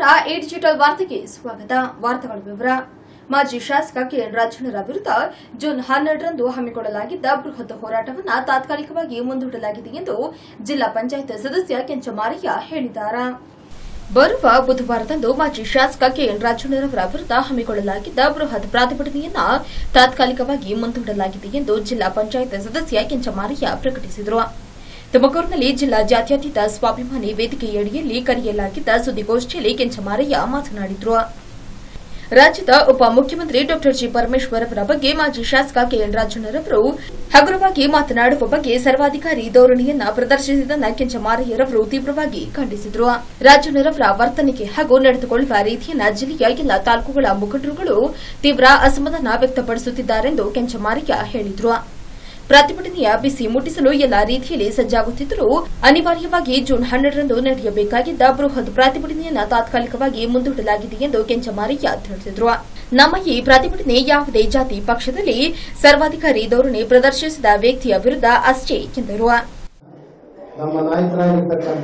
A digital ವಾರ್ತೆಗೆ ಸ್ವಾಗತ ವಾರ್ತೆಗಳ ವಿವರ ಮಾಜಿ ಶಾಸಕ ಕೆಎನ್ ರಾಜಣ್ಣರ ವಿರುದ್ಧ ಜೂನ್ ಹನ್ನೆರಡರಂದು ಹಮ್ಮಿಕೊಳ್ಳಲಾಗಿದ್ದ ಬೃಹತ್ ಹೋರಾಟವನ್ನು ತಾತ್ಕಾಲಿಕವಾಗಿ ಮುಂದೂಡಲಾಗಿದೆ ಎಂದು ಜಿಲ್ಲಾ ಪಂಚಾಯತ್ ಸದಸ್ಯ ಕೆಂಚಮಾರಯ್ಯ ಹೇಳಿದ್ದಾರೆ ಬರುವ ಬುಧವಾರದಂದು ಮಾಜಿ ಶಾಸಕ ಕೆಎನ್ ರಾಜಣ್ಣರವರ ವಿರುದ್ಧ ಹಮ್ಮಿಕೊಳ್ಳಲಾಗಿದ್ದ ಬೃಹತ್ ಪ್ರತಿಭಟನೆಯನ್ನ ತಾತ್ಕಾಲಿಕವಾಗಿ ಮುಂದೂಡಲಾಗಿದೆ ಎಂದು ಜಿಲ್ಲಾ ಪಂಚಾಯತ್ ಸದಸ್ಯ ಕೆಂಚಮಾರಯ್ಯ ಪ್ರಕಟಿಸಿದರು ತುಮಕೂರಿನಲ್ಲಿ ಜಿಲ್ಲಾ ಜಾತ್ಯತೀತ ಸ್ವಾಭಿಮಾನಿ ವೇದಿಕೆಯಡಿಯಲ್ಲಿ ಕರೆಯಲಾಗಿದ್ದ ಸುದ್ದಿಗೋಷ್ಠಿಯಲ್ಲಿ ಕೆಂಚಮಾರಯ್ಯ ಮಾತನಾಡಿದರು ರಾಜ್ಯದ ಉಪಮುಖ್ಯಮಂತ್ರಿ ಡಾ ಜಿ ಪರಮೇಶ್ವರ್ ಅವರ ಬಗ್ಗೆ ಮಾಜಿ ಶಾಸಕ ಕೆಎನ್ ರಾಜಣ್ಣರವರು ಹಗುರವಾಗಿ ಮಾತನಾಡುವ ಬಗ್ಗೆ ಸರ್ವಾಧಿಕಾರಿ ಧೋರಣೆಯನ್ನ ಪ್ರದರ್ಶಿಸಿದ ಕೆಂಚಮಾರಯ್ಯರವರು ತೀವ್ರವಾಗಿ ಖಂಡಿಸಿದರು ರಾಜಣ್ಣರವರ ವರ್ತನೆಗೆ ಹಾಗೂ ನಡೆದುಕೊಳ್ಳುವ ರೀತಿಯನ್ನ ಜಿಲ್ಲೆಯ ಎಲ್ಲ ತಾಲೂಕುಗಳ ಮುಖಂಡರುಗಳು ತೀವ್ರ ಅಸಮಾಧಾನ ವ್ಯಕ್ತಪಡಿಸುತ್ತಿದ್ದಾರೆಂದು ಕೆಂಚಮಾರಯ್ಯ ಹೇಳಿದರು ಪ್ರತಿಭಟನೆಯ ಬಿಸಿ ಮುಟ್ಟಿಸಲು ಎಲ್ಲಾ ರೀತಿಯಲ್ಲಿ ಸಜ್ಜಾಗುತ್ತಿದ್ದರೂ ಅನಿವಾರ್ಯವಾಗಿ ಜೂನ್ ಹನ್ನೆರಡರಂದು ನಡೆಯಬೇಕಾಗಿದ್ದ ಬೃಹತ್ ಪ್ರತಿಭಟನೆಯನ್ನ ತಾತ್ಕಾಲಿಕವಾಗಿ ಮುಂದೂಡಲಾಗಿದೆ ಎಂದು ಕೆಂಚಮಾರಯ್ಯ ತಿಳಿಸಿದರು ನಮ್ಮ ಈ ಪ್ರತಿಭಟನೆ ಯಾವುದೇ ಜಾತಿ ಪಕ್ಷದಲ್ಲಿ ಸರ್ವಾಧಿಕಾರಿ ಧೋರಣೆ ಪ್ರದರ್ಶಿಸಿದ ವ್ಯಕ್ತಿಯ ವಿರುದ್ಧ ಅಷ್ಟೇ ಎಂದರು ನಮ್ಮ ನಾಯಕರಾಗಿರ್ತಕ್ಕಂಥ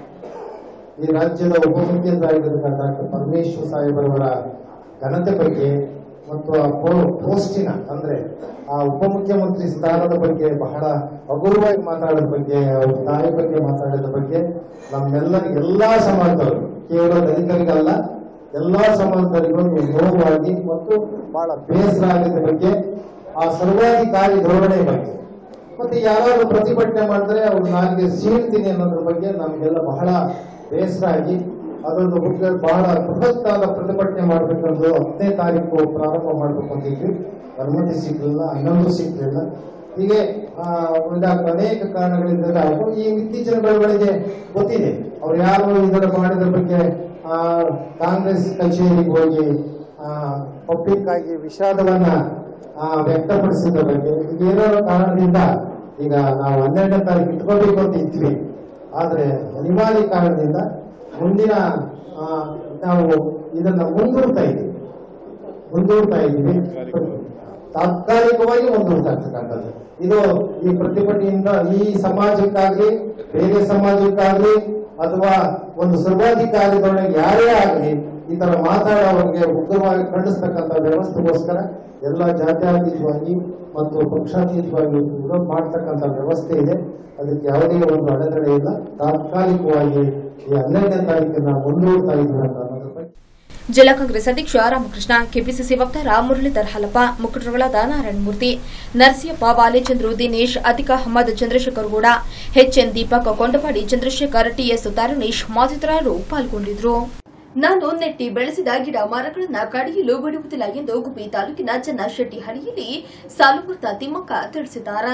ಈ ರಾಜ್ಯದ ಉಪಮುಖ್ಯಮಂತ್ರಿಯಾಗಿರ್ತಕ್ಕಂಥ ಡಾಕ್ಟರ್ ಪರಮೇಶ್ವರ್ ಸಾಹೇಬರವರ ಘನತೆ ಬಗ್ಗೆ ಮತ್ತು ಆ ಪೋ- ಪೋಸ್ಟಿನ ಅಂದ್ರೆ ಆ ಉಪಮುಖ್ಯಮಂತ್ರಿ ಸ್ಥಾನದ ಬಗ್ಗೆ ಬಹಳ ಹಗುರವಾಗಿ ಮಾತಾಡೋದ ಬಗ್ಗೆ ಅವ್ರ ತಾಯಿ ಬಗ್ಗೆ ಮಾತಾಡೋದ ಬಗ್ಗೆ ನಮ್ಮೆಲ್ಲರಿಗೂ ಎಲ್ಲಾ ಸಮಾಜದವರು ಕೇವಲ ದಲಿತರಿಗಲ್ಲ ಎಲ್ಲಾ ಸಮಾಜದವರಿಗೂ ನೋವಾಗಿ ಮತ್ತು ಬಹಳ ಬೇಸರ ಆಗಿದ್ದ ಬಗ್ಗೆ ಆ ಸರ್ವಾಧಿಕಾರಿ ಧೋರಣೆ ಬಗ್ಗೆ ಮತ್ತೆ ಯಾರಾದ್ರೂ ಪ್ರತಿಭಟನೆ ಮಾಡಿದ್ರೆ ಅವ್ರ ನಾಲ್ಗೆ ಸೀಳ್ತೀನಿ ಅನ್ನೋದ್ರ ಬಗ್ಗೆ ನಮಗೆಲ್ಲ ಬಹಳ ಬೇಸರ ಆಗಿ ಅದೊಂದು ಹುಡುಗ ಬಹಳ ಬೃಹತ್ತಾದ ಪ್ರತಿಭಟನೆ ಮಾಡ್ಬೇಕಂದು ಹತ್ತನೇ ತಾರೀಕು ಪ್ರಾರಂಭ ಮಾಡ್ಬೇಕು ಅಂತಿದ್ವಿ ಅನುಮತಿ ಸಿಗ್ಲಿಲ್ಲ ಹನ್ನೊಂದು ಸಿಗ್ಲಿಲ್ಲ ಹೀಗೆ ಆ, ಇದಾದ ಅನೇಕ ಕಾರಣಗಳಿಂದ ಹಾಗೂ ಈ ಇತ್ತೀಚಿನ ಬೆಳವಣಿಗೆ ಗೊತ್ತಿದೆ ಅವ್ರು ಯಾರು ಇದರ ಮಾಡಿದ್ರ ಬಗ್ಗೆ ಆ, ಕಾಂಗ್ರೆಸ್ ಕಚೇರಿಗೆ ಹೋಗಿ ಪಬ್ಲಿಕ್ ಆಗಿ ವಿಷಾದವನ್ನ ಆ, ವ್ಯಕ್ತಪಡಿಸಿದ ಬಗ್ಗೆ ಏನೋ ಕಾರಣದಿಂದ ಈಗ ನಾವು ಹನ್ನೆರಡನೇ ತಾರೀಕು ಇಟ್ಕೋಬೇಕು ಅಂತ ಇದ್ವಿ ಆದ್ರೆ ಅನಿವಾರ್ಯ ಕಾರಣದಿಂದ ಮುಂದಿನ ಆ, ನಾವು ಇದನ್ನ ಮುಂದೂಡ್ತಾ ಇದ್ದೀವಿ ಮುಂದೂಡ್ತಾ ಇದ್ದೀವಿ ತಾತ್ಕಾಲಿಕವಾಗಿ ಮುಂದೂಡ್ತಾ ಇರ್ತಕ್ಕಂಥದ್ದು ಇದು ಈ ಪ್ರತಿಭಟನೆಯಿಂದ ಈ ಸಮಾಜಕ್ಕಾಗ್ಲಿ ಬೇರೆ ಸಮಾಜಕ್ಕಾಗ್ಲಿ ಅಥವಾ ಒಂದು ಸರ್ವಾಧಿಕಾರಿ ಧೋರಣೆಗೆ ಯಾರೇ ಆಗಲಿ ಈ ತರ ಮಾತಾಡೋರಿಗೆ ಉಗ್ರವಾಗಿ ಖಂಡಿಸ್ತಕ್ಕಂಥ ವ್ಯವಸ್ಥೆಗೋಸ್ಕರ ಎಲ್ಲ ಜಾತ್ಯತೀತವಾಗಿ ಮತ್ತು ಪಕ್ಷಾತೀತವಾಗಿ ವಿರೋಧ ಮಾಡ್ತಕ್ಕಂಥ ವ್ಯವಸ್ಥೆ ಇದೆ ಅದಕ್ಕೆ ಯಾವುದೇ ಒಂದು ಅಡೆತಡೆ ಇಲ್ಲ ತಾತ್ಕಾಲಿಕವಾಗಿ ಈ ಹನ್ನೆರಡನೇ ತಾರೀಕನ್ನ ಮುಂದೂಡ್ತಾ ಇದ್ದೀವಿ ಅಂತ ಅನ್ನೋದ್ರ ಬಗ್ಗೆ ಜಿಲ್ಲಾ ಕಾಂಗ್ರೆಸ್ ಅಧ್ಯಕ್ಷ ರಾಮಕೃಷ್ಣ ಕೆಪಿಸಿಸಿ ವಕ್ತಾರ ಮುರಳೀಧರ್ ಹಲಪ ಮುಖಂಡರುಗಳಾದ ನಾರಾಯಣಮೂರ್ತಿ ನರಸಿಯಪ್ಪ ವಾಲೇಚಂದ್ರು ದಿನೇಶ್ ಅತಿಕ ಅಹಮದ್ ಚಂದ್ರಶೇಖರ್ ಗೌಡ ಎಚ್ಎನ್ ದೀಪಕ್ ಕೊಂಡಪಾಡಿ ಚಂದ್ರಶೇಖರ್ ಟಿಎಸ್ ತಾರಣೇಶ್ ಮತ್ತಿತರರು ಪಾಲ್ಗೊಂಡಿದ್ರು ನಾನು ನೆಟ್ಟಿ ಬೆಳೆಸಿದ ಗಿಡ ಮರಗಳನ್ನು ಕಡಿಯಲು ಬಿಡುವುದಿಲ್ಲ ಎಂದು ಗುಬ್ಬಿ ತಾಲೂಕಿನ ಚನ್ನಶೆಟ್ಟಿಹಳ್ಳಿಯಲ್ಲಿ ಸಾಲುಮರ್ತ ತಿಮ್ಮಕ್ಕ ತಿಳಿಸಿದ್ದಾರೆ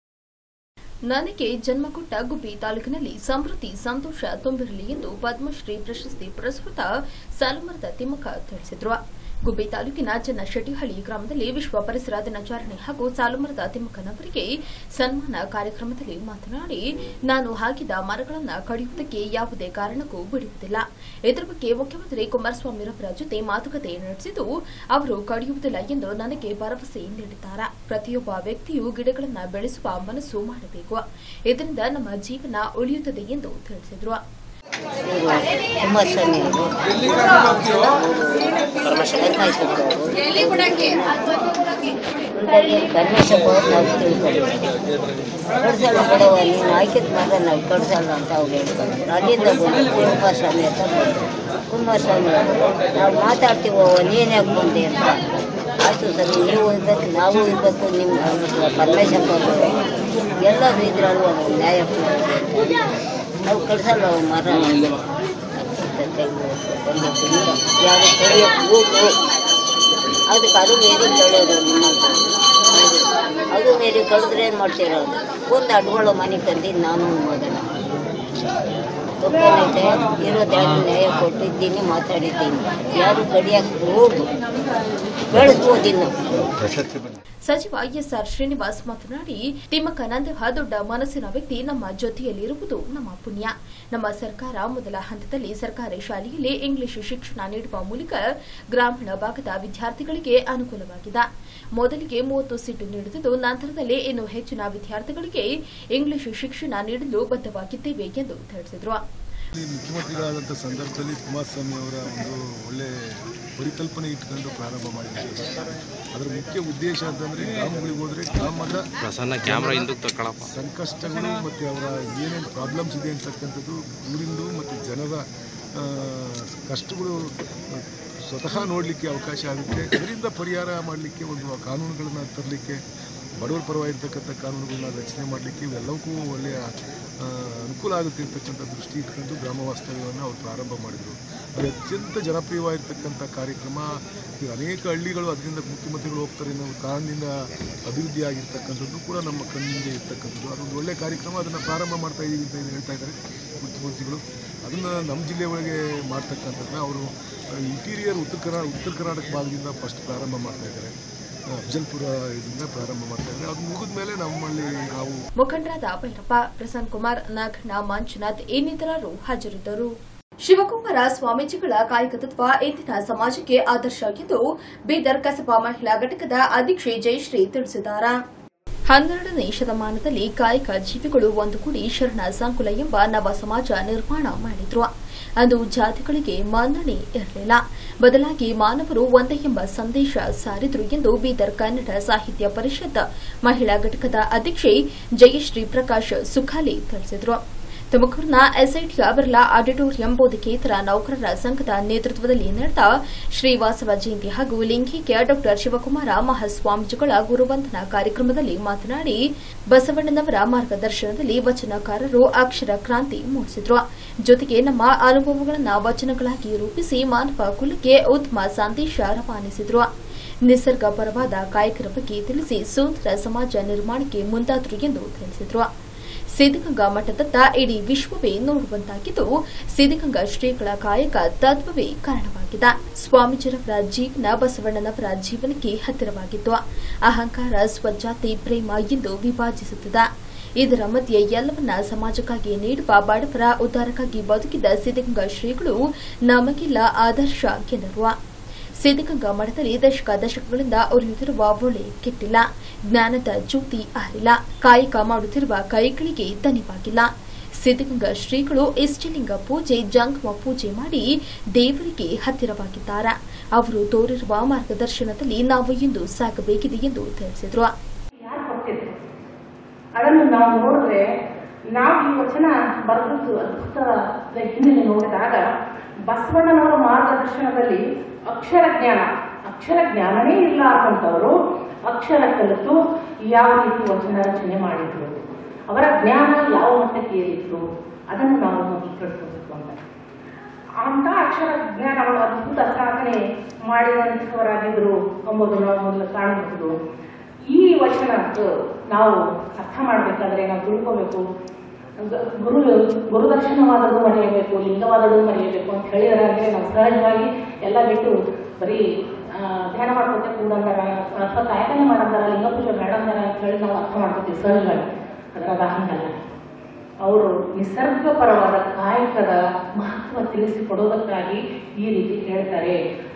ನನಗೆ ಜನ್ಮ ಕೊಟ್ಟ ಗುಬ್ಬಿ ತಾಲೂಕಿನಲ್ಲಿ ಸಮೃದ್ಧಿ ಸಂತೋಷ ತುಂಬಿರಲಿ ಎಂದು ಪದ್ಮಶ್ರೀ ಪ್ರಶಸ್ತಿ ಪುರಸ್ಕೃತ ಸಾಲುಮರದ ತಿಮ್ಮಕ್ಕ ತಿಳಿಸಿದರು ಗುಬ್ಬಿ ತಾಲೂಕಿನ ಚನ್ನಶೆಟ್ಟಿಹಳ್ಳಿ ಗ್ರಾಮದಲ್ಲಿ ವಿಶ್ವ ಪರಿಸರ ದಿನಾಚರಣೆ ಹಾಗೂ ಸಾಲುಮರದ ತಿಮ್ಮಕ್ಕನವರಿಗೆ ಸನ್ಮಾನ ಕಾರ್ಯಕ್ರಮದಲ್ಲಿ ಮಾತನಾಡಿ ನಾನು ಹಾಕಿದ ಮರಗಳನ್ನು ಕಡಿಯುವುದಕ್ಕೆ ಯಾವುದೇ ಕಾರಣಕ್ಕೂ ಬಿಡುವುದಿಲ್ಲ ಇದರ ಬಗ್ಗೆ ಮುಖ್ಯಮಂತ್ರಿ ಕುಮಾರಸ್ವಾಮಿರವರ ಜೊತೆ ಮಾತುಕತೆ ನಡೆಸಿದ್ದು ಅವರು ಕಡಿಯುವುದಿಲ್ಲ ಎಂದು ನನಗೆ ಭರವಸೆ ನೀಡಿದ್ದಾರೆ ಪ್ರತಿಯೊಬ್ಬ ವ್ಯಕ್ತಿಯು ಗಿಡಗಳನ್ನು ಬೆಳೆಸುವ ಮನಸ್ಸು ಮಾಡಬೇಕು ಇದರಿಂದ ನಮ್ಮ ಜೀವನ ಉಳಿಯುತ್ತದೆ ಎಂದು ತಿಳಿಸಿದರು ಕುಮಾರಸ್ವಾಮಿ ಅವರು ಪರಮೇಶ್ವರ ಪರಮೇಶ್ವರ ಅವರು ನಾವು ತಿಳ್ಕೊಂಡಿದ್ದೀವಿ ಕಡ್ಸಲ್ಲ ಕೊಡವ ನೀನು ಆಯ್ಕೆದ ಮಗ ನಾವು ಕಡ್ಸಲ್ಲ ಅಂತ ಅವ್ರು ಹೇಳ್ಕೊಂಡ್ರು ಅಲ್ಲಿಂದ ಬಂದು ಕುಮಾರಸ್ವಾಮಿ ಹತ್ರ ಬಂದರು ಕುಮಾರಸ್ವಾಮಿ ಅವರು ನಾವು ಮಾತಾಡ್ತೀವೋ ನೀನು ಯಾಕೆ ಬಂದೆ ಅಂತ ಆಯಿತು ಸರಿ ನೀವು ಇರ್ಬೇಕು ನಾವು ಇರಬೇಕು ನಿಮ್ಮ ಪರಮೇಶ್ವರ ಅವರು ಎಲ್ಲರೂ ಇದ್ರಲ್ವ ನಾವು ನ್ಯಾಯ ಕೊಡ್ಬೇಕು. ನಾವು ಕಳ್ಸಲ್ಲ ಅವು ಮರ ಯಾರು ಕಡಿಯೋಕೆ ಹೋಗು ಅದಕ್ಕೆ ಅದು ಮೇರಿ ಕಳೆಯೋದು ನಿಮ್ಮ ಅದು ಮೇರಿ ಕಳೆದ್ರೆ ಏನು ಮಾಡ್ತಿರೋದು ಒಂದು ಅಡ್ಗೊಳ್ಳೋ ಮನೆ ತಂದಿದ್ದು ನಾನು ಒಂದು ಮಗನ ತಪ್ಪೇನೈತೆ ಇರೋದು ಯಾರು ನ್ಯಾಯ ಕೊಟ್ಟಿದ್ದೀನಿ ಮಾತಾಡಿದ್ದೀನಿ ಯಾರು ಕಡಿಯಕ್ಕೆ ಹೋಗು ಬೆಳೆಸ್ಬೋದಿನ್ನು ಸಚಿವ ಎಸ್ಆರ್ ಶ್ರೀನಿವಾಸ್ ಮಾತನಾಡಿ ತಿಮ್ಮಕ್ಕ ನಂದಹ ದೊಡ್ಡ ಮನಸ್ಸಿನ ವ್ಯಕ್ತಿ ನಮ್ಮ ಜೊತೆಯಲ್ಲಿರುವುದು ನಮ್ಮ ಪುಣ್ಯ ನಮ್ಮ ಸರ್ಕಾರ ಮೊದಲ ಹಂತದಲ್ಲಿ ಸರ್ಕಾರಿ ಶಾಲೆಯಲ್ಲಿ ಇಂಗ್ಲಿಷ್ ಶಿಕ್ಷಣ ನೀಡುವ ಮೂಲಕ ಗ್ರಾಮೀಣ ಭಾಗದ ವಿದ್ಯಾರ್ಥಿಗಳಿಗೆ ಅನುಕೂಲವಾಗಿದೆ ಮೊದಲಿಗೆ ಮೂವತ್ತು ಸೀಟು ನೀಡುತ್ತಿದ್ದು ನಂತರದಲ್ಲಿ ಇನ್ನು ಹೆಚ್ಚಿನ ವಿದ್ಯಾರ್ಥಿಗಳಿಗೆ ಇಂಗ್ಲಿಷ್ ಶಿಕ್ಷಣ ನೀಡಲು ಬದ್ಧವಾಗಿದ್ದೇವೆ ಎಂದು ತಿಳಿಸಿದರು ಈ ಮುಖ್ಯಮಂತ್ರಿಗಳಾದಂಥ ಸಂದರ್ಭದಲ್ಲಿ ಕುಮಾರಸ್ವಾಮಿ ಅವರ ಒಂದು ಒಳ್ಳೆ ಪರಿಕಲ್ಪನೆ ಇಟ್ಕೊಂಡು ಪ್ರಾರಂಭ ಮಾಡಿದ್ದಾರೆ ಅದರ ಮುಖ್ಯ ಉದ್ದೇಶ ಅಂತಂದರೆ ಗ್ರಾಮಗಳಿಗೆ ಹೋದರೆ ಗ್ರಾಮದ ಪ್ರಸನ್ನ ಕ್ಯಾಮ್ರಾ ಹಿಂದಕ್ಕೆ ತಗೊಳಪ್ಪ ಸಂಕಷ್ಟಗಳು ಮತ್ತು ಅವರ ಏನೇನು ಪ್ರಾಬ್ಲಮ್ಸ್ ಇದೆ ಅಂತಕ್ಕಂಥದ್ದು ಊರಿಂದು ಮತ್ತು ಜನರ ಆ, ಕಷ್ಟಗಳು ಸ್ವತಃ ನೋಡಲಿಕ್ಕೆ ಅವಕಾಶ ಆಗುತ್ತೆ ಅದರಿಂದ ಪರಿಹಾರ ಮಾಡಲಿಕ್ಕೆ ಒಂದು ಕಾನೂನುಗಳನ್ನು ತರಲಿಕ್ಕೆ ಬಡವರ ಪರವಾಗಿರ್ತಕ್ಕಂಥ ಕಾನೂನುಗಳನ್ನ ರಚನೆ ಮಾಡಲಿಕ್ಕೆ ಇವೆಲ್ಲವಕ್ಕೂ ಒಳ್ಳೆಯ ಆ, ಅನುಕೂಲ ಆಗುತ್ತೆ ಅಂತಕ್ಕಂಥ ದೃಷ್ಟಿ ಇಟ್ಕೊಂಡು ಗ್ರಾಮ ವಾಸ್ತವ್ಯವನ್ನು ಅವರು ಪ್ರಾರಂಭ ಮಾಡಿದರು ಅದು ಅತ್ಯಂತ ಜನಪ್ರಿಯವಾಗಿರ್ತಕ್ಕಂಥ ಕಾರ್ಯಕ್ರಮ ಈಗ ಅನೇಕ ಹಳ್ಳಿಗಳು ಅದರಿಂದ ಮುಖ್ಯಮಂತ್ರಿಗಳು ಹೋಗ್ತಾರೆ ಅನ್ನೋ ಕಾರಣದಿಂದ ಅಭಿವೃದ್ಧಿ ಆಗಿರ್ತಕ್ಕಂಥದ್ದು ಕೂಡ ನಮ್ಮ ಕಣ್ಣಿಂದ ಇರ್ತಕ್ಕಂಥದ್ದು ಅದೊಂದು ಒಳ್ಳೆಯ ಕಾರ್ಯಕ್ರಮ ಅದನ್ನು ಪ್ರಾರಂಭ ಮಾಡ್ತಾ ಇದ್ದೀವಿ ಅಂತ ಹೇಳ್ತಾ ಇದ್ದಾರೆ ಮುಖ್ಯಮಂತ್ರಿಗಳು ಅದನ್ನು ನಮ್ಮ ಜಿಲ್ಲೆ ಒಳಗೆ ಮಾಡ್ತಕ್ಕಂಥದ್ದನ್ನ ಅವರು ಇಂಟೀರಿಯರ್ ಉತ್ತರ ಕರ್ನಾ ಉತ್ತರ ಕರ್ನಾಟಕ ಭಾಗದಿಂದ ಫಸ್ಟ್ ಪ್ರಾರಂಭ ಮಾಡ್ತಾ ಇದ್ದಾರೆ ಆ, ಅಫಜಲ್ಪುರ ಇದರಿಂದ ಪ್ರಾರಂಭ ಮಾಡ್ತಾ ಇದ್ದಾರೆ ಅದು ಮುಗಿದ ಮೇಲೆ ನಮ್ಮಲ್ಲಿ ನಾವು ಮುಖಂಡರಾದ ಭೈರಪ್ಪ ಪ್ರಸನ್ನ ಕುಮಾರ್ ನಾಗಣ್ಣ ಮಂಜುನಾಥ್ ಇನ್ನಿತರರು ಹಾಜರಿದ್ದರು ಶಿವಕುಮಾರ ಸ್ವಾಮೀಜಿಗಳ ಕಾಯಕ ತತ್ವ ಇಂದಿನ ಸಮಾಜಕ್ಕೆ ಆದರ್ಶ ಎಂದು ಬೀದರ್ ಕಸಬಾ ಮಹಿಳಾ ಘಟಕದ ಅಧ್ಯಕ್ಷೆ ಜಯಶ್ರೀ ತಿಳಿಸಿದ್ದಾರೆ ಹನ್ನೆರಡನೇ ಶತಮಾನದಲ್ಲಿ ಕಾಯಕ ಜೀವಿಗಳು ಒಂದುಗೂಡಿ ಶರಣ ಸಂಕುಲ ಎಂಬ ನವ ಸಮಾಜ ನಿರ್ಮಾಣ ಮಾಡಿದ್ರು ಅಂದು ಜಾತಿಗಳಿಗೆ ಮನ್ನಣೆ ಇರಲಿಲ್ಲ ಬದಲಾಗಿ ಮಾನವರು ಒಂದೇ ಎಂಬ ಸಂದೇಶ ಸಾರಿದ್ರು ಎಂದು ಬೀದರ್ ಕನ್ನಡ ಸಾಹಿತ್ಯ ಪರಿಷತ್ ಮಹಿಳಾ ಘಟಕದ ಅಧ್ಯಕ್ಷೆ ಜಯಶ್ರೀ ಪ್ರಕಾಶ್ ಸುಖಾಲಿ ತಿಳಿಸಿದರು ತುಮಕೂರಿನ ಎಸ್ಐಟಿಯ ಬಿರ್ಲಾ ಆಡಿಟೋರಿಯಂ ಬೋಧಕೇತರ ನೌಕರರ ಸಂಘದ ನೇತೃತ್ವದಲ್ಲಿ ನಡೆದ ಶ್ರೀವಾಸವ ಜಯಂತಿ ಹಾಗೂ ಲಿಂಗಿಕೆಯ ಡಾ ಶಿವಕುಮಾರ ಮಹಾಸ್ವಾಮೀಜಿಗಳ ಗುರುವಂದನಾ ಕಾರ್ಯಕ್ರಮದಲ್ಲಿ ಮಾತನಾಡಿ ಬಸವಣ್ಣನವರ ಮಾರ್ಗದರ್ಶನದಲ್ಲಿ ವಚನಕಾರರು ಅಕ್ಷರ ಕ್ರಾಂತಿ ಮೂಡಿಸಿದ್ರು ಜೊತೆಗೆ ನಮ್ಮ ಅನುಭವಗಳನ್ನು ವಚನಗಳಾಗಿ ರೂಪಿಸಿ ಮಾನವ ಕುಲಕ್ಕೆ ಉತ್ತಮ ಸಂದೇಶ ರವಾನಿಸಿದ್ರು ನಿಸರ್ಗ ಪರವಾದ ಕಾಯಕರ ಬಗ್ಗೆ ತಿಳಿಸಿ ಸುಂದರ ಸಮಾಜ ನಿರ್ಮಾಣಕ್ಕೆ ಮುಂದಾದರು ಎಂದು ತಿಳಿಸಿದರು ಸಿದ್ದಗಂಗಾ ಮಠದತ್ತ ಇಡೀ ವಿಶ್ವವೇ ನೋಡುವಂತಾಗಿದ್ದು ಸಿದ್ದಗಂಗಾ ಶ್ರೀಗಳ ಕಾಯಕ ತತ್ವವೇ ಕಾರಣವಾಗಿದೆ ಸ್ವಾಮೀಜಿರವರ ಜೀವನ ಬಸವಣ್ಣನವರ ಜೀವನಕ್ಕೆ ಹತ್ತಿರವಾಗಿತ್ತು ಅಹಂಕಾರ ಸ್ವಜಾತಿ ಪ್ರೇಮ ಎಂದು ವಿಭಾಜಿಸುತ್ತದೆ ಇದರ ಮಧ್ಯೆ ಎಲ್ಲವನ್ನ ಸಮಾಜಕ್ಕಾಗಿ ನೀಡುವ ಬಡವರ ಉದ್ಧಾರಕ್ಕಾಗಿ ಬದುಕಿದ ಸಿದ್ದಗಂಗಾ ಶ್ರೀಗಳು ನಮಗೆಲ್ಲ ಆದರ್ಶ ಎಂದರು ಸಿದ್ದಗಂಗಾ ಮಠದಲ್ಲಿ ದಶಕ ದಶಕಗಳಿಂದ ಉರಿಯುತ್ತಿರುವ ಒಳೆ ಕೆಟ್ಟಿಲ್ಲ ಜ್ಞಾನದ ಜ್ಯೋತಿ ಆರಿಲ್ಲ ಕಾಯಕ ಮಾಡುತ್ತಿರುವ ಕೈಗಳಿಗೆ ದನಿವಾಗಿಲ್ಲ ಸಿದ್ದಗಂಗಾ ಶ್ರೀಗಳು ಇಷ್ಟಲಿಂಗ ಪೂಜೆ ಜಂಗಮ ಪೂಜೆ ಮಾಡಿ ದೇವರಿಗೆ ಹತ್ತಿರವಾಗಿದ್ದಾರೆ ಅವರು ತೋರಿರುವ ಮಾರ್ಗದರ್ಶನದಲ್ಲಿ ನಾವು ಇಂದು ಸಾಗಬೇಕಿದೆ ಎಂದು ತಿಳಿಸಿದರು ಯಾರು ಕೊಟ್ಟಿದ್ರು ಅದನ್ನು ನಾವು ನೋಡಿದ್ರೆ ನಾವು ಈ ವಚನ ಬರೆದದ್ದು ಅದ್ಭುತದ ಹಿನ್ನೆಲೆ ನೋಡಿದಾಗ ಬಸವಣ್ಣನವರ ಮಾರ್ಗದರ್ಶನದಲ್ಲಿ ಅಕ್ಷರ ಜ್ಞಾನ ಅಕ್ಷರ ಜ್ಞಾನವೇ ಇಲ್ಲ ಅಂತವರು ಅಕ್ಷರ ಕಲಿತು ಯಾವ ರೀತಿ ವಚನ ರಚನೆ ಮಾಡಿದ್ರು ಅವರ ಜ್ಞಾನ ಯಾವ ಮಟ್ಟಕ್ಕೆ ಏರಿತ್ತು ಅದನ್ನು ನಾವು ತಿಳ್ಕೊಬೇಕು ಅಂತ ಅಂತ ಅಕ್ಷರ ಜ್ಞಾನಗಳು ಅದ್ಭುತ ಸಾಧನೆ ಮಾಡಿದಂಥವರಾಗಿದ್ರು ಎಂಬುದನ್ನು ನಾವು ಮೊದಲು ಕಾಣಬಹುದು ಈ ವಚನ ನಾವು ಅರ್ಥ ಮಾಡಬೇಕಾದ್ರೆ ನಾವು ತಿಳ್ಕೋಬೇಕು ಗ- ಗುರು ಗುರುದರ್ಶನವಾದದ್ದು ಮರೆಯಬೇಕು ಲಿಂಗವಾದದ್ದು ಮರೆಯಬೇಕು ಅಂತ ಹೇಳಿದ್ರೆ ಅಂದ್ರೆ ನಾವು ಸಹಜವಾಗಿ ಎಲ್ಲ ಬಿಟ್ಟು ಬರೀ ಆ, ಧ್ಯಾನ ಮಾಡ್ಕೊತ ಕೂಡಂದಾರ ಅಥವಾ ಕಾಯಕನೇ ಮಾಡಂದಾರ ಲಿಂಗ ಪೂಜೆ ಬೇಡಂದಾರ ಅಂತ ಹೇಳಿ ನಾವು ಅರ್ಥ ಮಾಡ್ಕೊತೀವಿ ಸಹಜವಾಗಿ ಅದ್ರಾಗ ಹಂಗಲ್ಲ ಅವರು ನಿಸರ್ಗಪರವಾದ ಕಾಯಕದ ಮಹತ್ವ ತಿಳಿಸಿಕೊಡೋದಕ್ಕಾಗಿ ಈ ರೀತಿ ಹೇಳ್ತಾರೆ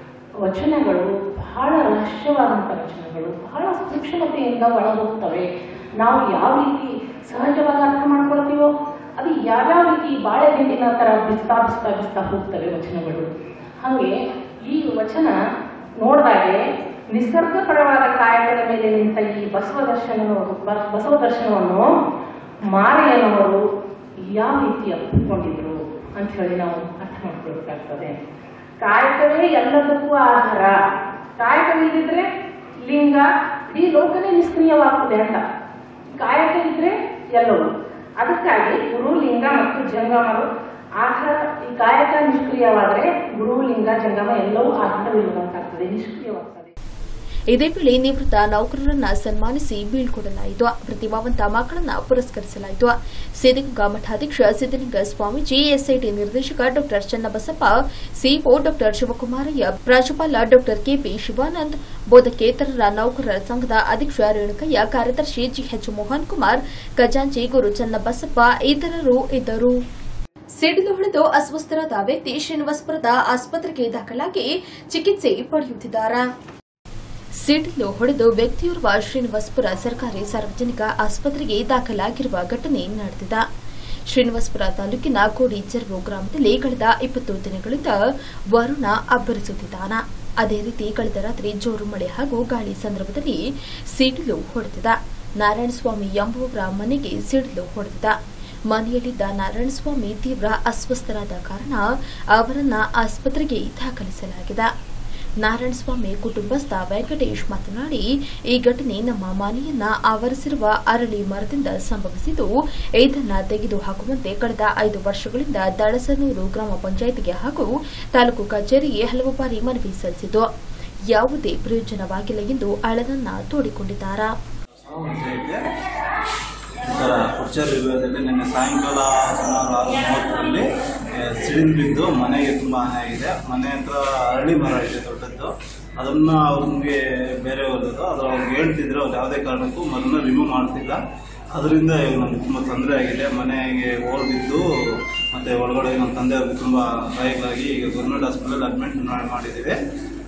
ವಚನಗಳು ಬಹಳ ರಹಸ್ಯವಾದಂಥ ವಚನಗಳು ಬಹಳ ಸೂಕ್ಷ್ಮತೆಯಿಂದ ಒಳಗೋಗ್ತವೆ ನಾವು ಯಾವ ರೀತಿ ಸಹಜವಾಗಿ ಅರ್ಥ ಮಾಡ್ಕೊಳ್ತೀವೋ ಅದು ಯಾವ್ಯಾವ ರೀತಿ ಬಾಳೆದಿಂಡಿನ ಥರ ಬಿಸ್ತಾ ಬಿಸ್ತಾ ಬಿಸ್ತಾ ಹೋಗ್ತವೆ ವಚನಗಳು ಹಾಗೆ ಈ ವಚನ ನೋಡಿದಾಗೆ ನಿಸರ್ಗಪರವಾದ ಕಾಯಕದ ಮೇಲೆ ನಿಂತ ಈ ಬಸವ ದರ್ಶನವನ್ನು ಬ- ಬಸವ ದರ್ಶನವನ್ನು ಮಾರೆಯನವರು ಯಾವ ರೀತಿ ಅಪ್ಪಿಕೊಂಡಿದ್ರು ಅಂತ ಹೇಳಿ ನಾವು ಅರ್ಥ ಮಾಡ್ಕೊಳ್ಬೇಕಾಗ್ತದೆ ಕಾಯಕವೇ ಎಲ್ಲದಕ್ಕೂ ಆಧಾರ ಕಾಯಕವಿಲ್ಲದಿದ್ರೆ ಲಿಂಗ ಇಡೀ ಲೋಕನೇ ನಿಷ್ಕ್ರಿಯವಾಗ್ತದೆ ಅಂತ ಕಾಯಕ ಇದ್ರೆ ಎಲ್ಲವೂ ಅದಕ್ಕಾಗಿ ಗುರು ಲಿಂಗ ಮತ್ತು ಜಂಗಮರು ಆಧಾರ ಈ ಕಾಯಕ ನಿಷ್ಕ್ರಿಯವಾದರೆ ಗುರು ಲಿಂಗ ಜಂಗಮ ಎಲ್ಲವೂ ಆಧಾರವಿಲ್ಲದಂತಾಗ್ತದೆ ನಿಷ್ಕ್ರಿಯವಾಗ್ತದೆ ಇದೇ ವೇಳೆ ನಿವೃತ್ತ ನೌಕರರನ್ನ ಸನ್ಮಾನಿಸಿ ಬೀಳ್ಕೊಡಲಾಯಿತು ಪ್ರತಿಭಾವಂತ ಮಕ್ಕಳನ್ನ ಪುರಸ್ಕರಿಸಲಾಯಿತು ಸಿದ್ದಗಂಗಾ ಮಠಾಧ್ಯಕ್ಷ ಸಿದ್ದಲಿಂಗ ಸ್ವಾಮೀಜಿ ಎಸ್ಐಟಿ ನಿರ್ದೇಶಕ ಡಾ ಚನ್ನಬಸಪ್ಪ ಸಿಇಒ ಡಾ ಶಿವಕುಮಾರಯ್ಯ ಪ್ರಾಂಶುಪಾಲ ಡಾ ಕೆಪಿ ಶಿವಾನಂದ್ ಬೋಧಕೇತರರ ನೌಕರರ ಸಂಘದ ಅಧ್ಯಕ್ಷ ರೇಣುಕಯ್ಯ ಕಾರ್ಯದರ್ಶಿ ಜಿಎಚ್ ಮೋಹನ್ ಕುಮಾರ್ ಖಜಾಂಚಿ ಗುರು ಚನ್ನಬಸಪ್ಪ ಇತರರು ಇದ್ದರು ಸಿಡಿಲು ಹೊಡೆದು ಅಸ್ವಸ್ಥರಾದ ವ್ಯಕ್ತಿ ಶ್ರೀನಿವಾಸಪುರದ ಆಸ್ಪತ್ರೆಗೆ ದಾಖಲಾಗಿ ಚಿಕಿತ್ಸೆ ಪಡೆಯುತ್ತಿದ್ದಾರೆ ಸಿಡಿಲು ಹೊಡೆದು ವ್ಯಕ್ತಿಯೋರ್ವ ಶ್ರೀನಿವಾಸಪುರ ಸರ್ಕಾರಿ ಸಾರ್ವಜನಿಕ ಆಸ್ಪತ್ರೆಗೆ ದಾಖಲಾಗಿರುವ ಘಟನೆ ನಡೆದಿದೆ ಶ್ರೀನಿವಾಸಪುರ ತಾಲೂಕಿನ ಕೋಡಿ ಚೆರವು ಗ್ರಾಮದಲ್ಲಿ ಕಳೆದ ಇಪ್ಪತ್ತು ದಿನಗಳಿಂದ ವರುಣ ಅಬ್ಬರಿಸುತ್ತಿದ್ದಾನ ಅದೇ ರೀತಿ ಕಳೆದ ರಾತ್ರಿ ಜೋರು ಮಳೆ ಹಾಗೂ ಗಾಳಿ ಸಂದರ್ಭದಲ್ಲಿ ಸಿಡಿಲು ಹೊಡೆದಿದ ನಾರಾಯಣಸ್ವಾಮಿ ಎಂಬುವವರ ಮನೆಗೆ ಸಿಡಿಲು ಹೊಡೆದಿದ ಮನೆಯಲ್ಲಿದ್ದ ನಾರಾಯಣಸ್ವಾಮಿ ತೀವ್ರ ಅಸ್ವಸ್ಥರಾದ ಕಾರಣ ಅವರನ್ನ ಆಸ್ಪತ್ರೆಗೆ ದಾಖಲಿಸಲಾಗಿದೆ ನಾರಾಯಣಸ್ವಾಮಿ ಕುಟುಂಬಸ್ಥ ವೆಂಕಟೇಶ್ ಮಾತನಾಡಿ ಈ ಘಟನೆ ನಮ್ಮ ಮನೆಯನ್ನ ಆವರಿಸಿರುವ ಅರಳಿ ಮರದಿಂದ ಸಂಭವಿಸಿದ್ದು ಇದನ್ನ ತೆಗೆದುಹಾಕುವಂತೆ ಕಳೆದ ಐದು ವರ್ಷಗಳಿಂದ ದಳಸನೂರು ಗ್ರಾಮ ಪಂಚಾಯಿತಿಗೆ ಹಾಗೂ ತಾಲೂಕು ಕಚೇರಿಗೆ ಹಲವು ಬಾರಿ ಮನವಿ ಸಲ್ಲಿಸಿದ್ದು ಯಾವುದೇ ಪ್ರಯೋಜನವಾಗಿಲ್ಲ ಎಂದು ಅಳಲನ್ನ ತೋಡಿಕೊಂಡಿದ್ದಾರೆ ಈ ಥರ ಕುರ್ಚರ್ ವಿಭಾಗದಲ್ಲಿ ನಿನ್ನೆ ಸಾಯಂಕಾಲ ಸುಮಾರು ಆರು ಮೂವತ್ತರಲ್ಲಿ ಸಿಡಿಲು ಬಿದ್ದು ಮನೆಗೆ ತುಂಬ ಹಾನಿ ಆಗಿದೆ ಮನೆ ಹತ್ರ ಅರಳಿ ಮರ ಇದೆ ದೊಡ್ಡದ್ದು ಅದನ್ನ ಅವ್ರಿಗೆ ಬೇರೆ ಹೋದದ್ದು ಅದು ಅವ್ರಿಗೆ ಹೇಳ್ತಿದ್ರೆ ಅವ್ರು ಯಾವುದೇ ಕಾರಣಕ್ಕೂ ಮರನ್ನ ರಿಮೂವ್ ಮಾಡ್ತಿಲ್ಲ ಅದರಿಂದ ಇವಾಗ ನಮ್ಗೆ ತುಂಬ ತೊಂದರೆ ಆಗಿದೆ ಮನೆಗೆ ಓಲ್ ಬಿದ್ದು ಮತ್ತೆ ಒಳಗಡೆ ನಮ್ಮ ತಂದೆಯವ್ರಿಗೆ ತುಂಬ ಗಾಯಗಳಾಗಿ ಈಗ ಗೌರ್ಮೆಂಟ್ ಹಾಸ್ಪಿಟಲ್ ಅಡ್ಮಿಟ್ ಮಾಡಿದ್ದೀವಿ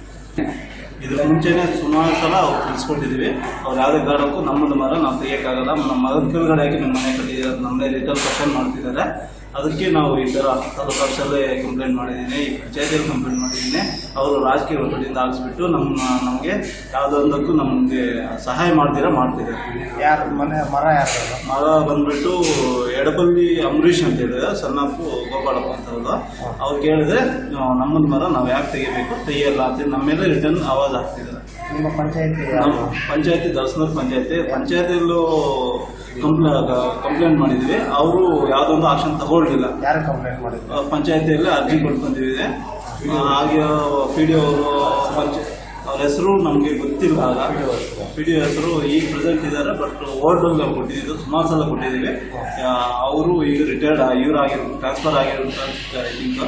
ಇದ್ರ ಮುಂಚೆನೆ ಸುಮಾರು ಸಲ ಅವ್ರು ತಿಳಿಸ್ಕೊಟ್ಟಿದ್ದೀವಿ ಅವ್ರು ಯಾವುದೇ ಕಾರಣಕ್ಕೂ ನಮ್ಮದು ಮರ ನಾವು ತೆಗಿಯೋಕ್ಕಾಗಲ್ಲ ನಮ್ಮ ಮರದ ಕೆಳಗಡೆ ಹಾಕಿ ನಮ್ಮ ಮನೆ ಕಟ್ಟಿದ್ದಾರೆ ನಮ್ಮ ಮೇಲೆ ರಿಟರ್ನ್ ಕ್ವಶನ್ ಮಾಡ್ತಿದ್ದಾರೆ ಅದಕ್ಕೆ ನಾವು ಈ ಥರ ತಾಲೂಕು ಆಫೀಸಲ್ಲೇ ಕಂಪ್ಲೇಂಟ್ ಮಾಡಿದ್ದೀನಿ ಈ ಪಂಚಾಯತಿಯಲ್ಲಿ ಕಂಪ್ಲೇಂಟ್ ಮಾಡಿದ್ದೀನಿ ಅವರು ರಾಜಕೀಯ ಒತ್ತಡದಿಂದ ಹಾಕ್ಸ್ಬಿಟ್ಟು ನಮ್ಮ ನಮಗೆ ಯಾವುದೊಂದಕ್ಕೂ ನಮಗೆ ಸಹಾಯ ಮಾಡ್ತೀರಾ ಮಾಡ್ತಿದ್ದಾರೆ ಯಾರು ಮನೆ ಮರ ಯಾರು ಮರ ಬಂದ್ಬಿಟ್ಟು ಎಡಬಲ್ಲಿ ಅಂಬರೀಷ್ ಅಂತ ಹೇಳಿದ್ರೆ ಸಣ್ಣಪ್ಪು ಗೋಪಾಲಪ್ಪ ಅಂತ ಅವ್ರು ಅವ್ರು ಕೇಳಿದ್ರೆ ನಮ್ಮದು ಮರ ನಾವು ಯಾಕೆ ತೆಗಿಬೇಕು ತೆಗಿಯಲ್ಲ ಅಂತ ನಮ್ಮ ಮೇಲೆ ರಿಟರ್ನ್ ಆವಾಜ್ ಹಾಕ್ತಿದ್ದಾರೆ ನಿಮ್ಮ ಪಂಚಾಯತಿ ನಮ್ಮ ಪಂಚಾಯತಿ ದರ್ಶನೂರ್ ಪಂಚಾಯತಿ ಪಂಚಾಯತಿಯಲ್ಲೂ ಕಂಪ್ಲೇ ಕಂಪ್ಲೇಂಟ್ ಮಾಡಿದ್ವಿ ಅವರು ಯಾವುದೊಂದು ಆಕ್ಷನ್ ತಗೊಳ್ಳಿಲ್ಲ ಯಾರು ಕಂಪ್ಲೇಂಟ್ ಮಾಡಿದ್ರು ಪಂಚಾಯತಿಯಲ್ಲಿ ಅರ್ಜಿ ಕೊಟ್ಕೊಂಡಿದ್ದೀವಿ ಆ, ಹಾಗೆ ಪಿ ಡಿ ಅವರು ಪಂಚ ಅವ್ರ ಹೆಸರು ನಮಗೆ ಗೊತ್ತಿಲ್ಲ ಆಗ ಪಿ ಡಿ ಹೆಸರು ಈಗ ಪ್ರೆಸೆಂಟ್ ಇದ್ದಾರೆ ಬಟ್ ಓಲ್ಡಲ್ಲಿ ನಾವು ಕೊಟ್ಟಿದ್ದು ಸುಮಾರು ಸಲ ಕೊಟ್ಟಿದ್ದೀವಿ ಅವರು ಈಗ ರಿಟೈರ್ಡ್ ಇವ್ರು ಆಗಿರೋ ಟ್ರಾನ್ಸ್ಫರ್ ಆಗಿರೋ ಈಗ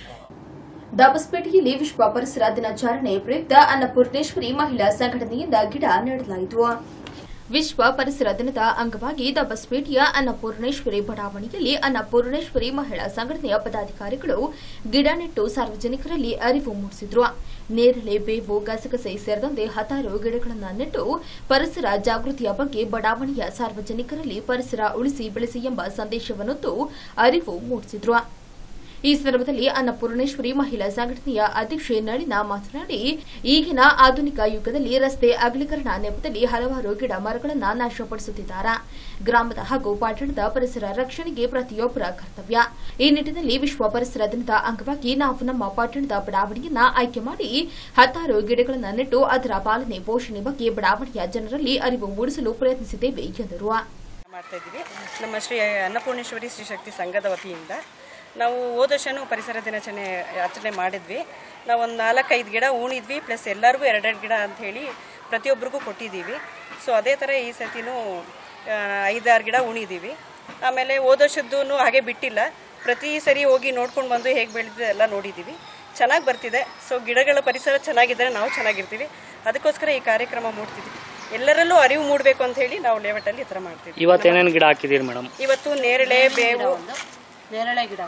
ದಾಬಸ್ಪೇಟೆಯಲ್ಲಿ ವಿಶ್ವ ಪರಿಸರ ದಿನಾಚರಣೆ ಪ್ರಯುಕ್ತ ಅನ್ನಪೂರ್ಣೇಶ್ವರಿ ಮಹಿಳಾ ಸಂಘಟನೆಯಿಂದ ಗಿಡ ನೆಡಲಾಯಿತು ವಿಶ್ವ ಪರಿಸರ ದಿನದ ಅಂಗವಾಗಿ ದಬಸ್ಪೇಟೆಯ ಅನ್ನಪೂರ್ಣೇಶ್ವರಿ ಬಡಾವಣೆಯಲ್ಲಿ ಅನ್ನಪೂರ್ಣೇಶ್ವರಿ ಮಹಿಳಾ ಸಂಘಟನೆಯ ಪದಾಧಿಕಾರಿಗಳು ಗಿಡ ನೆಟ್ಟು ಸಾರ್ವಜನಿಕರಲ್ಲಿ ಅರಿವು ಮೂಡಿಸಿದ್ರು ನೇರಳೆ ಬೇವು ಗಸಗಸೆ ಸೇರಿದಂತೆ ಹತ್ತಾರು ಗಿಡಗಳನ್ನು ನೆಟ್ಟು ಪರಿಸರ ಜಾಗೃತಿಯ ಬಗ್ಗೆ ಬಡಾವಣೆಯ ಸಾರ್ವಜನಿಕರಲ್ಲಿ ಪರಿಸರ ಉಳಿಸಿ ಬೆಳೆಸಿ ಎಂಬ ಸಂದೇಶವನ್ನೊತ್ತು ಅರಿವು ಮೂಡಿಸಿದ್ರು ಈ ಸಂದರ್ಭದಲ್ಲಿ ಅನ್ನಪೂರ್ಣೇಶ್ವರಿ ಮಹಿಳಾ ಸಂಘಟನೆಯ ಅಧ್ಯಕ್ಷೆ ನಳಿನ ಮಾತನಾಡಿ ಈಗಿನ ಆಧುನಿಕ ಯುಗದಲ್ಲಿ ರಸ್ತೆ ಅಗಲೀಕರಣ ನೆಪದಲ್ಲಿ ಹಲವಾರು ಗಿಡ ಮರಗಳನ್ನು ನಾಶಪಡಿಸುತ್ತಿದ್ದಾರೆ ಗ್ರಾಮದ ಹಾಗೂ ಪಟ್ಟಣದ ಪರಿಸರ ರಕ್ಷಣೆಗೆ ಪ್ರತಿಯೊಬ್ಬರ ಕರ್ತವ್ಯ ಈ ನಿಟ್ಟಿನಲ್ಲಿ ವಿಶ್ವ ಪರಿಸರ ದಿನದ ಅಂಗವಾಗಿ ನಾವು ನಮ್ಮ ಪಟ್ಟಣದ ಬಡಾವಣೆಯನ್ನ ಆಯ್ಕೆ ಮಾಡಿ ಹತ್ತಾರು ಗಿಡಗಳನ್ನು ನೆಟ್ಟು ಅದರ ಪಾಲನೆ ಪೋಷಣೆ ಬಗ್ಗೆ ಬಡಾವಣೆಯ ಜನರಲ್ಲಿ ಅರಿವು ಮೂಡಿಸಲು ಪ್ರಯತ್ನಿಸಿದ್ದೇವೆ ಎಂದರು ಮಾಡ್ತಾ ಇದ್ದೀವಿ ನಮ್ಮ ಶ್ರೀ ಅನ್ನಪೂರ್ಣೇಶ್ವರಿ ಶ್ರೀ ಶಕ್ತಿ ಸಂಘದ ವತಿಯಿಂದ ನಾವು ಹೋದ ವರ್ಷನೂ ಪರಿಸರ ದಿನಾಚರಣೆ ಆಚರಣೆ ಮಾಡಿದ್ವಿ ನಾವು ಒಂದು ನಾಲ್ಕೈದು ಗಿಡ ಉಣಿದ್ವಿ ಪ್ಲಸ್ ಎಲ್ಲರಿಗೂ ಎರಡೆರಡು ಗಿಡ ಅಂತ ಹೇಳಿ ಪ್ರತಿಯೊಬ್ಬರಿಗೂ ಕೊಟ್ಟಿದ್ದೀವಿ ಸೊ ಅದೇ ಥರ ಈ ಸತಿನೂ ಆ, ಐದಾರು ಗಿಡ ಉಣಿದ್ದೀವಿ ಆಮೇಲೆ ಹೋದ ವರ್ಷದ್ದು ಹಾಗೆ ಬಿಟ್ಟಿಲ್ಲ ಪ್ರತಿ ಸರಿ ಹೋಗಿ ನೋಡ್ಕೊಂಡು ಬಂದು ಹೇಗೆ ಬೆಳೆದಿದೆ ಎಲ್ಲ ನೋಡಿದ್ದೀವಿ ಚೆನ್ನಾಗಿ ಬರ್ತಿದೆ ಸೊ ಗಿಡಗಳ ಪರಿಸರ ಚೆನ್ನಾಗಿದ್ದರೆ ನಾವು ಚೆನ್ನಾಗಿರ್ತೀವಿ ಅದಕ್ಕೋಸ್ಕರ ಈ ಕಾರ್ಯಕ್ರಮ ಮೂಡ್ತಿದ್ವಿ ಎಲ್ಲರಲ್ಲೂ ಅರಿವು ಮೂಡಬೇಕು ಅಂತ ಹೇಳಿ ನಾವು ಲೇಔಟಲ್ಲಿ ಈ ಥರ ಮಾಡ್ತೀವಿ ಇವತ್ತು ಏನೇನು ಗಿಡ ಹಾಕಿದ್ದೀರಿ ಮೇಡಮ್ ಇವತ್ತು ನೇರಳೆ ಬೇವು ನೇರಳೆ ಗಿಡ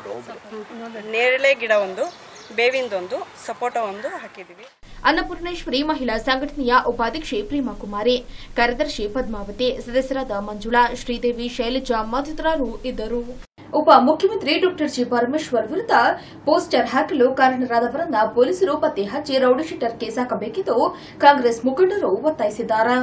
ಒಂದು ನೇರಳೆ ಗಿಡ ಒಂದು ಬೇವಿಂದೊಂದು ಸಪೋಟ ಒಂದು ಹಾಕಿದ್ದೀವಿ ಅನ್ನಪೂರ್ಣೇಶ್ವರಿ ಮಹಿಳಾ ಸಂಘಟನೆಯ ಉಪಾಧ್ಯಕ್ಷೆ ಪ್ರೇಮಾ ಕುಮಾರಿ ಕಾರ್ಯದರ್ಶಿ ಪದ್ಮಾವತಿ ಸದಸ್ಯರಾದ ಮಂಜುಳಾ ಶ್ರೀದೇವಿ ಶೈಲಜಾ ಮತ್ತಿತರರು ಇದ್ದರು ಉಪ ಮುಖ್ಯಮಂತ್ರಿ ಡಾ ಜಿ ಪರಮೇಶ್ವರ್ ವಿರುದ್ಧ ಪೋಸ್ಟರ್ ಹಾಕಲು ಕಾರಣರಾದವರನ್ನ ಪೊಲೀಸರು ಪತ್ತೆ ಹಚ್ಚಿ ರೌಡಿಶೀಟರ್ ಕೇಸ್ ಹಾಕಬೇಕೆಂದು ಕಾಂಗ್ರೆಸ್ ಮುಖಂಡರು ಒತ್ತಾಯಿಸಿದ್ದಾರೆ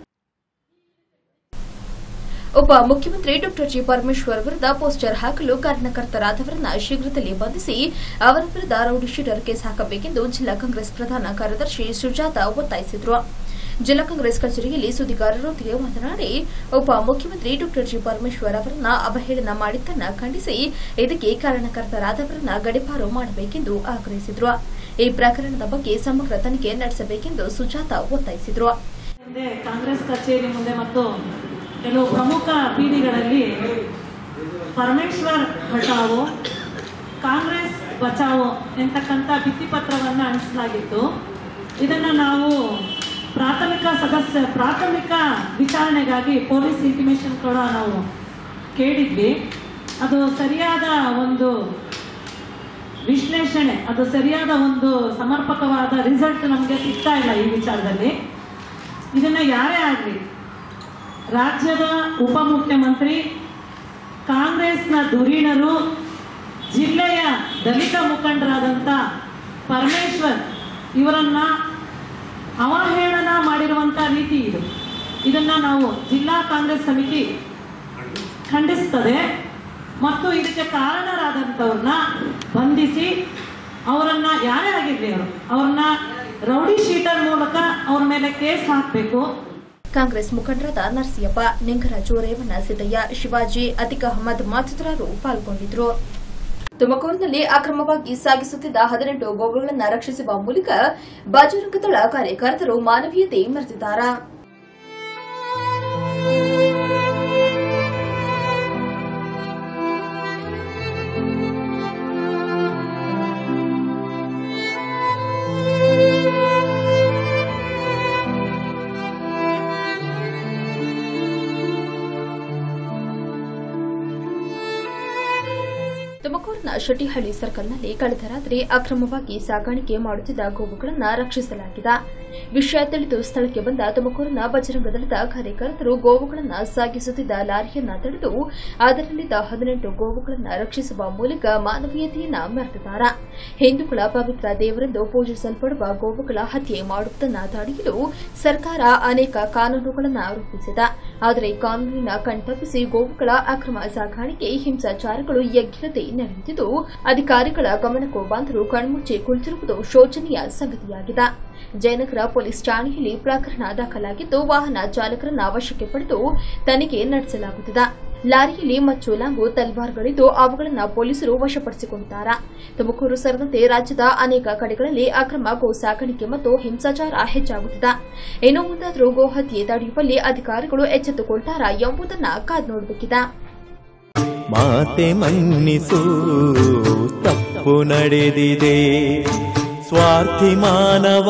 ಉಪ ಮುಖ್ಯಮಂತ್ರಿ ಡಾ ಜಿ ಪರಮೇಶ್ವರ್ ವಿರುದ್ಧ ಪೋಸ್ಟರ್ ಹಾಕಲು ಕಾರಣಕರ್ತರಾದವರನ್ನ ಶೀಘ್ರದಲ್ಲೇ ಬಂಧಿಸಿ ಅವರ ವಿರುದ್ಧ ರೌಡಿ ಶೀಟರ್ ಕೇಸ್ ಹಾಕಬೇಕೆಂದು ಜಿಲ್ಲಾ ಕಾಂಗ್ರೆಸ್ ಪ್ರಧಾನ ಕಾರ್ಯದರ್ಶಿ ಸುಜಾತ ಒತ್ತಾಯಿಸಿದರು ಜಿಲ್ಲಾ ಕಾಂಗ್ರೆಸ್ ಕಚೇರಿಯಲ್ಲಿ ಸುದ್ದಿಗಾರರೊಂದಿಗೆ ಮಾತನಾಡಿ ಉಪ ಮುಖ್ಯಮಂತ್ರಿ ಡಾ ಜಿ ಪರಮೇಶ್ವರ್ ಅವರನ್ನ ಅವಹೇಳನ ಮಾಡಿದ್ದನ್ನ ಖಂಡಿಸಿ ಇದಕ್ಕೆ ಕಾರಣಕರ್ತರಾದವರನ್ನ ಗಡಿಪಾರು ಮಾಡಬೇಕೆಂದು ಆಗ್ರಹಿಸಿದರು ಈ ಪ್ರಕರಣದ ಬಗ್ಗೆ ಸಮಗ್ರ ತನಿಖೆ ನಡೆಸಬೇಕೆಂದು ಸುಜಾತ ಒತ್ತಾಯಿಸಿದರು ಮುಂದೆ ಕಾಂಗ್ರೆಸ್ ಕಚೇರಿ ಮುಂದೆ ಮತ್ತು ಕೆಲವು ಪ್ರಮುಖ ಬೀದಿಗಳಲ್ಲಿ ಪರಮೇಶ್ವರ್ ಹಟಾವೋ ಕಾಂಗ್ರೆಸ್ ಬಚಾವೋ ಎಂತಕ್ಕಂಥ ಭಿತ್ತಿಪತ್ರವನ್ನು ಅಂಟಿಸಲಾಗಿತ್ತು ಇದನ್ನು ನಾವು ಪ್ರಾಥಮಿಕ ಸದಸ್ಯ ಪ್ರಾಥಮಿಕ ವಿಚಾರಣೆಗಾಗಿ ಪೊಲೀಸ್ ಇಂಟಿಮೇಷನ್ ಕೂಡ ನಾವು ಕೇಳಿದ್ವಿ ಅದು ಸರಿಯಾದ ಒಂದು ವಿಶ್ಲೇಷಣೆ ಅದು ಸರಿಯಾದ ಒಂದು ಸಮರ್ಪಕವಾದ ರಿಸಲ್ಟ್ ನಮಗೆ ಸಿಗ್ತಾ ಇಲ್ಲ ಈ ವಿಚಾರದಲ್ಲಿ ಇದನ್ನ ಯಾರೇ ಆಗಲಿ ರಾಜ್ಯದ ಉಪಮುಖ್ಯಮಂತ್ರಿ ಕಾಂಗ್ರೆಸ್ನ ಧುರೀಣರು ಜಿಲ್ಲೆಯ ದಲಿತ ಮುಖಂಡರಾದಂಥ ಪರಮೇಶ್ವರ್ ಇವರನ್ನ ಅವಹೇಳನ ಮಾಡಿರುವಂಥ ರೀತಿ ಇದು ಇದನ್ನ ನಾವು ಜಿಲ್ಲಾ ಕಾಂಗ್ರೆಸ್ ಸಮಿತಿ ಖಂಡಿಸ್ತದೆ ಮತ್ತು ಇದಕ್ಕೆ ಕಾರಣರಾದಂಥವ್ರನ್ನ ಬಂಧಿಸಿ ಅವರನ್ನ ಯಾರೇ ಆಗಿರಲಿ ಅವರು ಅವ್ರನ್ನ ರೌಡಿ ಶೀಟರ್ ಮೂಲಕ ಅವ್ರ ಮೇಲೆ ಕೇಸ್ ಹಾಕಬೇಕು ಕಾಂಗ್ರೆಸ್ ಮುಖಂಡರಾದ ನರಸಿಯಪ್ಪ ನಿಂಗರಾಜು ರೇವಣ್ಣ ಸಿದ್ದಯ್ಯ ಶಿವಾಜಿ ಅತಿಕ್ ಅಹಮದ್ ಮತ್ತಿತರರು ಪಾಲ್ಗೊಂಡಿದ್ರು ತುಮಕೂರಿನಲ್ಲಿ ಅಕ್ರಮವಾಗಿ ಸಾಗಿಸುತ್ತಿದ್ದ ಹದಿನೆಂಟು ಗೋವುಗಳನ್ನು ರಕ್ಷಿಸುವ ಮೂಲಕ ಬಾಜರಂಗದಳ ಕಾರ್ಯಕರ್ತರು ಮಾನವೀಯತೆ ಮೆರೆದಿದ್ದಾರೆ ತುಮಕೂರಿನ ಶೆಟ್ಟಿಹಳ್ಳಿ ಸರ್ಕಲ್ನಲ್ಲಿ ಕಳೆದ ರಾತ್ರಿ ಅಕ್ರಮವಾಗಿ ಸಾಗಾಣಿಕೆ ಮಾಡುತ್ತಿದ್ದ ಗೋವುಗಳನ್ನು ರಕ್ಷಿಸಲಾಗಿದೆ ವಿಷಯ ತಿಳಿದು ಸ್ಥಳಕ್ಕೆ ಬಂದ ತುಮಕೂರಿನ ಬಜರಂಗ ದಳದ ಕಾರ್ಯಕರ್ತರು ಗೋವುಗಳನ್ನು ಸಾಗಿಸುತ್ತಿದ್ದ ಲಾರಿಯನ್ನ ತಡೆದು ಅದರಲ್ಲಿದ್ದ ಹದಿನೆಂಟು ಗೋವುಗಳನ್ನು ರಕ್ಷಿಸುವ ಮೂಲಕ ಮಾನವೀಯತೆಯನ್ನ ಮೆರೆದಿದ್ದಾರೆ ಹಿಂದೂಗಳ ಪವಿತ್ರ ದೇವರೆಂದು ಪೂಜಿಸಲ್ಪಡುವ ಗೋವುಗಳ ಹತ್ಯೆ ಮಾಡುವುದನ್ನು ತಡೆಯಲು ಸರ್ಕಾರ ಅನೇಕ ಕಾನೂನುಗಳನ್ನು ರೂಪಿಸಿದೆ ಆದರೆ ಕಾನೂನಿನ ಕಣ್ತಪ್ಪಿಸಿ ಗೋವುಗಳ ಅಕ್ರಮ ಸಾಗಾಣಿಕೆ ಹಿಂಸಾಚಾರಗಳು ಎಗ್ಗಿರದೆ ನಡೆಯುತ್ತಿದ್ದು ಅಧಿಕಾರಿಗಳ ಗಮನಕ್ಕೂ ಬಂದರೂ ಕಣ್ಮುಚ್ಚಿ ಕುಳಿತಿರುವುದು ಶೋಚನೀಯ ಸಂಗತಿಯಾಗಿದೆ ಜಯನಗರ ಪೊಲೀಸ್ ಠಾಣೆಯಲ್ಲಿ ಪ್ರಕರಣ ದಾಖಲಾಗಿದ್ದು ವಾಹನ ಚಾಲಕರನ್ನ ವಶಕ್ಕೆ ಪಡೆದು ತನಿಖೆ ನಡೆಸಲಾಗುತ್ತಿದೆ ಲಾರಿಯಲ್ಲಿ ಮಚ್ಚು ಲಾಂಗು ತಲ್ವಾರ್ಗಳಿದ್ದು ಅವುಗಳನ್ನು ಪೊಲೀಸರು ವಶಪಡಿಸಿಕೊಂಡಿದ್ದಾರೆ ತುಮಕೂರು ಸೇರಿದಂತೆ ರಾಜ್ಯದ ಅನೇಕ ಕಡೆಗಳಲ್ಲಿ ಅಕ್ರಮ ಗೋ ಸಾಗಾಣಿಕೆ ಮತ್ತು ಹಿಂಸಾಚಾರ ಹೆಚ್ಚಾಗುತ್ತಿದೆ ಇನ್ನು ಮುಂದಾದರೂ ಗೋ ಹತ್ಯೆ ತಡೆಯುವಲ್ಲಿ ಅಧಿಕಾರಿಗಳು ಎಚ್ಚೆತ್ತುಕೊಳ್ತಾರಾ ಎಂಬುದನ್ನು ಕಾದು ನೋಡಬೇಕಿದೆ ಮಾತೆ ಮನ್ನಿಸು ತಪ್ಪು ನಡೆದಿದೆ ಸ್ವಾರ್ಥಿ ಮಾನವ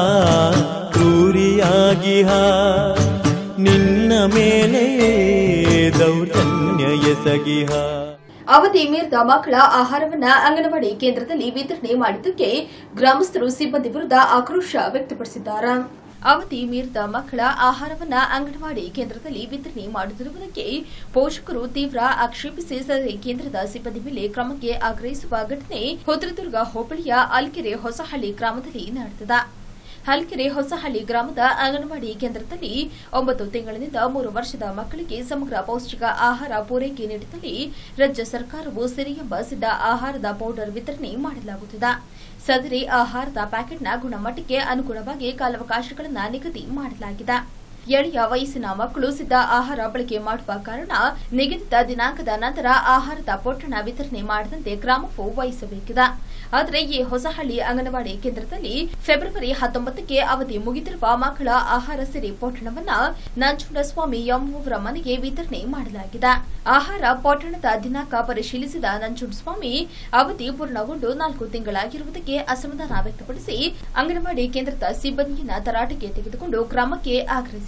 ಕ್ರೂರಿಯಾಗಿಹ ನಿನ್ನ ಮೇಲೆ ದೌರ್ಜನ್ಯ ಎಸಗಿಹ ಅವಧಿ ಮೀರಿದ ಮಕ್ಕಳ ಆಹಾರವನ್ನ ಅಂಗನವಾಡಿ ಕೇಂದ್ರದಲ್ಲಿ ವಿತರಣೆ ಮಾಡಿದ್ದಕ್ಕೆ ಗ್ರಾಮಸ್ಥರು ಸಿಬ್ಬಂದಿ ವಿರುದ್ಧ ಆಕ್ರೋಶ ವ್ಯಕ್ತಪಡಿಸಿದ್ದಾರೆ ಅವಧಿ ಮೀರಿದ ಮಕ್ಕಳ ಆಹಾರವನ್ನ ಅಂಗನವಾಡಿ ಕೇಂದ್ರದಲ್ಲಿ ವಿತರಣೆ ಮಾಡುತ್ತಿರುವುದಕ್ಕೆ ಪೋಷಕರು ತೀವ್ರ ಆಕ್ಷೇಪಿಸಿ ಸದರಿ ಕೇಂದ್ರದ ಸಿಬ್ಬಂದಿ ಮೇಲೆ ಕ್ರಮಕ್ಕೆ ಆಗ್ರಹಿಸುವ ಘಟನೆ ಹೊತ್ರದುರ್ಗ ಹೋಬಳಿಯ ಅಲ್ಕೆರೆ ಹೊಸಹಳ್ಳಿ ಗ್ರಾಮದಲ್ಲಿ ನಡೆದಿದೆ ಹಲ್ಕೆರೆ ಹೊಸಹಳ್ಳಿ ಗ್ರಾಮದ ಅಂಗನವಾಡಿ ಕೇಂದ್ರದಲ್ಲಿ ಒಂಬತ್ತು ತಿಂಗಳಿನಿಂದ ಮೂರು ವರ್ಷದ ಮಕ್ಕಳಿಗೆ ಸಮಗ್ರ ಪೌಷ್ಟಿಕ ಆಹಾರ ಪೂರೈಕೆ ನಿಟ್ಟಿನಲ್ಲಿ ರಾಜ್ಯ ಸರ್ಕಾರವು ಸಿರಿ ಎಂಬ ಸಿದ್ಧ ಆಹಾರದ ಪೌಡರ್ ವಿತರಣೆ ಮಾಡಲಾಗುತ್ತಿದೆ ಸದರಿ ಆಹಾರದ ಪ್ಯಾಕೆಟ್ನ ಗುಣಮಟ್ಟಕ್ಕೆ ಅನುಗುಣವಾಗಿ ಕಾಲಾವಕಾಶಗಳನ್ನು ನಿಗದಿ ಮಾಡಲಾಗಿದೆ ಎಳೆಯ ವಯಸ್ಸಿನ ಮಕ್ಕಳು ಸಿದ್ಧ ಆಹಾರ ಬಳಕೆ ಮಾಡುವ ಕಾರಣ ನಿಗದಿತ ದಿನಾಂಕದ ನಂತರ ಆಹಾರದ ಪೊಟ್ಟಣ ವಿತರಣೆ ಮಾಡದಂತೆ ಗ್ರಾಮವು ವಹಿಸಬೇಕಿದೆ ಆದರೆ ಈ ಹೊಸಹಳ್ಳಿ ಅಂಗನವಾಡಿ ಕೇಂದ್ರದಲ್ಲಿ ಫೆಬ್ರವರಿ ಹತ್ತೊಂಬತ್ತಕ್ಕೆ ಅವಧಿ ಮುಗಿದಿರುವ ಮಕ್ಕಳ ಆಹಾರ ಸಿರಿ ಪೊಟ್ಟಣವನ್ನ ನಂಜುಂಡಸ್ವಾಮಿ ಎಂಬುವರ ಮನೆಗೆ ವಿತರಣೆ ಮಾಡಲಾಗಿದೆ ಆಹಾರ ಪೊಟ್ಟಣದ ದಿನಾಂಕ ಪರಿಶೀಲಿಸಿದ ನಂಜುಂಡಸ್ವಾಮಿ ಅವಧಿ ಪೂರ್ಣಗೊಂಡು ನಾಲ್ಕು ತಿಂಗಳಾಗಿರುವುದಕ್ಕೆ ಅಸಮಾಧಾನ ವ್ಯಕ್ತಪಡಿಸಿ ಅಂಗನವಾಡಿ ಕೇಂದ್ರದ ಸಿಬ್ಬಂದಿಯನ್ನ ತರಾಟೆಗೆ ತೆಗೆದುಕೊಂಡು ಗ್ರಾಮಕ್ಕೆ ಆಗ್ರಹಿಸಿದ್ದಾರೆ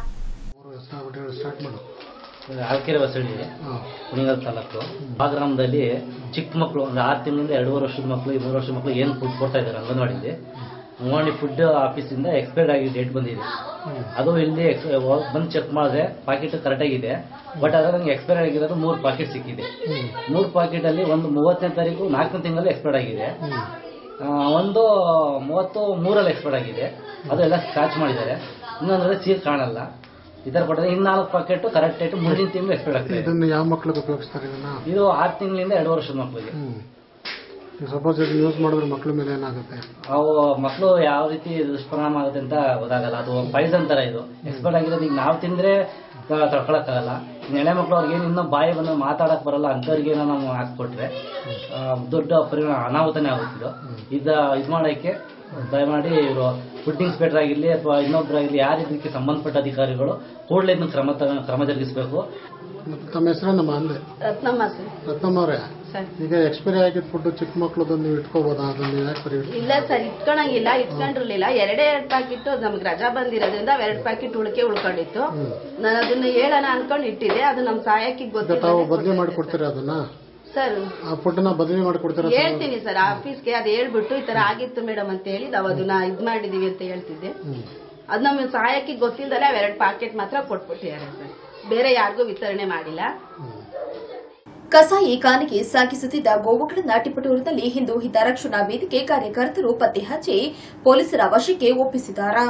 ಆಲ್ಕೆರೆ ಹೊಸಳ್ಳಿ ಕುಣಿಗಲ್ ತಾಲೂಕು ಆ ಗ್ರಾಮದಲ್ಲಿ ಚಿಕ್ಕ ಮಕ್ಕಳು ಒಂದು ಆರು ತಿಂಗಳಿಂದ ಎರಡೂವರೆ ವರ್ಷದ ಮಕ್ಕಳು ಮೂರು ವರ್ಷದ ಮಕ್ಕಳು ಏನು ಫುಡ್ ಕೊಡ್ತಾ ಇದ್ದಾರೆ ಅಂಗನವಾಡಿಲಿ ಅಂಗನವಾಡಿ ಫುಡ್ ಆಫೀಸಿಂದ ಎಕ್ಸ್ಪೈರ್ಡ್ ಆಗಿ ಡೇಟ್ ಬಂದಿದೆ ಅದು ಇಲ್ಲಿ ಬಂದು ಚೆಕ್ ಮಾಡಿದ್ರೆ ಪಾಕೆಟ್ ಕರೆಕ್ಟಾಗಿದೆ ಬಟ್ ಅದ್ರ ನಂಗೆ ಎಕ್ಸ್ಪೈರ್ ಆಗಿರೋದು ಮೂರು ಪಾಕೆಟ್ ಸಿಕ್ಕಿದೆ ಮೂರು ಪಾಕೆಟ್ ಅಲ್ಲಿ ಒಂದು ಮೂವತ್ತನೇ ತಾರೀಕು ನಾಲ್ಕನೇ ತಿಂಗಳಲ್ಲಿ ಎಕ್ಸ್ಪೈರ್ಡ್ ಆಗಿದೆ ಆ, ಒಂದು ಮೂವತ್ತು ಮೂರಲ್ಲಿ ಎಕ್ಸ್ಪೈರ್ಡ್ ಆಗಿದೆ ಅದೆಲ್ಲ ಸ್ಕ್ರಾಚ್ ಮಾಡಿದ್ದಾರೆ ಇನ್ನೊಂದ್ರೆ ಸೀಲ್ ಕಾಣಲ್ಲ ಈ ತರ ಕೊಟ್ಟರೆ ಇನ್ನು ನಾಲ್ಕು ಪಾಕೆಟ್ ಕರೆಕ್ಟ್ ಡೇಟ್ ಮುಂದಿನ ತಿಂಗಳು ಎಕ್ಸ್ಪೈರ್ಡ್ ಆಗ್ತದೆ ಇದನ್ನು ಯಾವ ಮಕ್ಳಿಗೆ ಉಪಯೋಗಿಸ್ತಾರೆ ಇದನ್ನ ಇದು ಆರು ತಿಂಗಳಿಂದ ಎರಡು ವರ್ಷದ ಮಕ್ಕಳಿಗೆ ಸಪೋಸ್ ಇದು ಯೂಸ್ ಮಾಡಿದ್ರೆ ಮಕ್ಳ ಮೇಲೆ ಏನಾಗುತ್ತೆ ಅವು ಮಕ್ಕಳು ಯಾವ ರೀತಿ ದುಷ್ಪರಿಣಾಮ ಆಗುತ್ತೆ ಅಂತ ಗೊತ್ತಾಗಲ್ಲ ಅದು ಪೈಸನ್ ತರ ಇದು ಎಕ್ಸ್ಪರ್ಟ್ ಆಗಿರೋದು ಈಗ ನಾವು ತಿಂದ್ರೆ ತ- ತಡ್ಕೊಳಕ್ಕಾಗಲ್ಲ ಇನ್ನು ಎಳೆ ಮಕ್ಕಳು ಅವ್ರಿಗೆ ಇನ್ನೂ ಬಾಯಿ ಬಂದು ಮಾತಾಡಕ್ ಬರಲ್ಲ ಅಂಥವ್ರಿಗೆ ಏನೋ ನಾವು ಹಾಕ್ಕೊಟ್ರೆ ಆ, ದೊಡ್ಡ ಪರಿಣಾಮ ಅನಾಹುತನೇ ಆಗುತ್ತಿದ್ದು ಇದ ಇದು ಮಾಡೋಕ್ಕೆ ದಯಮಾಡಿ ಇವರು ಫುಡ್ ಇನ್ಸ್ಪೆಕ್ಟರ್ ಆಗಿರಲಿ ಅಥವಾ ಇನ್ನೊಬ್ಬರಾಗಿರಲಿ ಯಾರು ಇದಕ್ಕೆ ಸಂಬಂಧಪಟ್ಟ ಅಧಿಕಾರಿಗಳು ಕೂಡಲೇ ಇದನ್ನ ಕ್ರಮ ತ- ಕ್ರಮ ಜರುಗಿಸಬೇಕು ಮತ್ತೆ ತಮ್ಮ ಹೆಸರನ್ನಮ್ಮ ಅಂದೆ ರತ್ನಮ್ಮ ಸರ್ ರತ್ನಮ್ಮ ಅವರೇ ಸರ್ ಈಗ ಎಕ್ಸ್ಪೈರಿ ಆಗಿದ್ದ ಫುಡ್ ಚಿಕ್ಕ ಮಕ್ಳದ್ದು ನೀವು ಇಟ್ಕೋಬೋದಾ ಅದನ್ನ ಯಾಕೆ ಬರೀ ಇಲ್ಲ ಸರ್ ಇಟ್ಕೊಳಂಗಿಲ್ಲ ಇಟ್ಕೊಂಡಿರ್ಲಿಲ್ಲ ಎರಡೇ ಎರಡು ಪ್ಯಾಕೆಟ್ ನಮ್ಗೆ ರಜಾ ಬಂದಿರೋದ್ರಿಂದ ಎರಡು ಪ್ಯಾಕೆಟ್ ಉಳಿಕೆ ಉಳ್ಕೊಂಡಿತ್ತು ನಾನು ಅದನ್ನ ಹೇಳೋಣ ಅನ್ಕೊಂಡು ಇಟ್ಟಿದ್ದೆ ಅದು ನಮ್ ಸಹಾಯಕ್ಕೆ ಈಗ ಗೊತ್ತಿಲ್ಲ ತಾವು ಬದಲಿ ಮಾಡಿ ಕೊಡ್ತೀರಾ ಅದನ್ನ ಸರ್ ಆ ಫುಡ್ನ ಬದಲಿ ಮಾಡಿ ಕೊಡ್ತೀರಾ ತಾವು? ಹೇಳ್ತೀನಿ ಸರ್ ಆಫೀಸ್ಗೆ ಅದು ಹೇಳ್ಬಿಟ್ಟು ಈ ತರ ಆಗಿತ್ತು ಮೇಡಮ್ ಅಂತ ಹೇಳಿ ನಾವು ಅದನ್ನ ಇದ್ ಮಾಡಿದೀವಿ ಅಂತ ಹೇಳ್ತಿದ್ದೆ ಅದು ನಮ್ಮ ಸಹಾಯಕ್ಕೆ ಗೊತ್ತಿಲ್ದಲೆ ಅವೆರಡು ಪ್ಯಾಕೆಟ್ ಮಾತ್ರ ಕೊಟ್ಬಿಟ್ಟಿದ್ದಾರೆ ಸರ್ ಬೇರೆ ಯಾರಿಗೂ ವಿತರಣೆ ಮಾಡಿಲ್ಲ ಕಸಾಯಿ ಖಾನೆಗೆ ಸಾಗಿಸುತ್ತಿದ್ದ ಗೋವುಗಳನ್ನು ಟಿಪಟೂರಿನಲ್ಲಿ ಹಿಂದೂ ಹಿತರಕ್ಷಣಾ ವೇದಿಕೆ ಕಾರ್ಯಕರ್ತರು ಪತ್ತೆ ಹಚ್ಚಿ ಪೊಲೀಸರ ವಶಕ್ಕೆ ಒಪ್ಪಿಸಿದ್ದಾರೆ